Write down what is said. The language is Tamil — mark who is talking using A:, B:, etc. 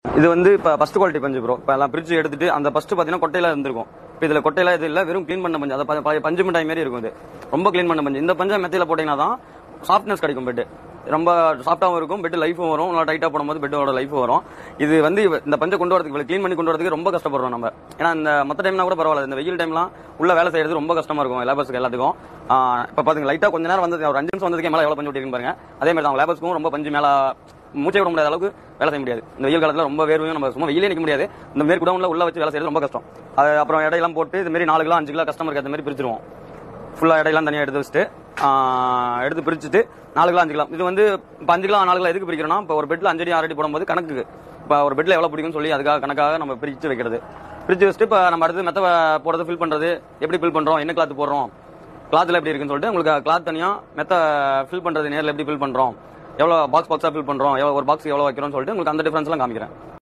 A: இது வந்து இப்போ ஃபர்ஸ்ட் குவாலிட்டி பஞ்சு ப்ரோ இப்போ எல்லாம் பிரிட்ஜ் எடுத்துட்டு அந்த ஃபர்ஸ்ட் பார்த்தீங்கன்னா கொட்டையில இருந்திருக்கும் இப்போ இதில் கொட்டையில இது இல்லை வெறும் க்ளீன் பண்ண பஞ்சு அதை ப- பழைய பஞ்சு மிட்டாய் மாதிரி இருக்கும் இது ரொம்ப க்ளீன் பண்ண பஞ்சு இந்த பஞ்சை மெத்தையில் போட்டிங்கன்னா தான் சாஃப்ட்னஸ் கிடைக்கும் பெட் ரொம்ப சாஃப்டாகவும் இருக்கும் பெட் லைஃபும் வரும் நல்லா டைட்டாக போடும்போது பெட்டோட லைஃப் வரும் இது வந்து இவ- இந்த பஞ்சை கொண்டு வரதுக்கு இவ்வளோ க்ளீன் பண்ணி கொண்டு வரதுக்கு ரொம்ப கஷ்டப்படுறோம் நம்ம ஏன்னா இந்த மற்ற டைம்னா கூட பரவாயில்ல இந்த வெயில் டைம்லாம் உள்ள வேலை செய்யறது ரொம்ப கஷ்டமா இருக்கும் லேபர்ஸ்க்கு எல்லாத்துக்கும் இப்போ பாத்துங்க லைட்டா கொஞ்ச நேரம் வந்து ஒரு அஞ்சு நிமிஷம் வந்ததுக்கே மேலே எவ்வளோ பஞ்சு ஒட்டிருக்குன்னு பாருங்க அதே மாதிரி தான் லேபர்ஸ்க்கும் ரொம்ப பஞ்சு மேலே மூச்சை விட முடியாத அளவுக்கு வேலை செய்ய முடியாது இந்த வெயில் காலத்துல ரொம்ப வேர்வையும் நம்ம சும்மா வெயிலே நிக்க முடியாது இந்த மாரி குடவுன்ல உள்ள வச்சு வேலை செய்யறது ரொம்ப கஷ்டம் அது அப்புறம் இடையெல்லாம் போட்டு இது மாதிரி நாலு கிலோ அஞ்சு கிலோ கஸ்டமருக்கு அந்த மாதிரி பிரிச்சிருவோம் ஃபுல்லா இடையெல்லாம் தனியாக எடுத்து வச்சுட்டு ஆஹ், எடுத்து பிரிச்சுட்டு நாலு கிலோ அஞ்சு கிலோ இது வந்து இப்போ அஞ்சு கிலோ நாலு கிலோ எதுக்கு பிரிக்கிறோம்னா இப்போ ஒரு பெட்ல அஞ்சு அடி ஆறு அடி போடும்போது கணக்கு இப்போ ஒரு பெட்ல எவ்வளோ பிடிக்கும்னு சொல்லி அதுக்காக கணக்காக நம்ம பிரிச்சு வைக்கிறது பிரிச்சு வச்சுட்டு இப்போ நம்ம அடுத்து மெத்த போடுறது ஃபில் பண்றது எப்படி ஃபில் பண்றோம் என்ன கிளாத் போடுறோம் கிளாத்ல எப்படி இருக்குன்னு சொல்லிட்டு உங்களுக்கு கிளாத் தனியா மெத்த ஃபில் பண்றது நேரில் எப்படி ஃபில் பண்றோம் எவ்வளோ பாக்ஸ் பாக்ஸா ஃபில் பண்றோம் எவ்வளோ ஒரு பாக்ஸ் எவ்வளோ வைக்கிறோம்னு சொல்லிட்டு உங்களுக்கு அந்த டிஃபரன்ஸ்லாம் காமிக்கிறேன்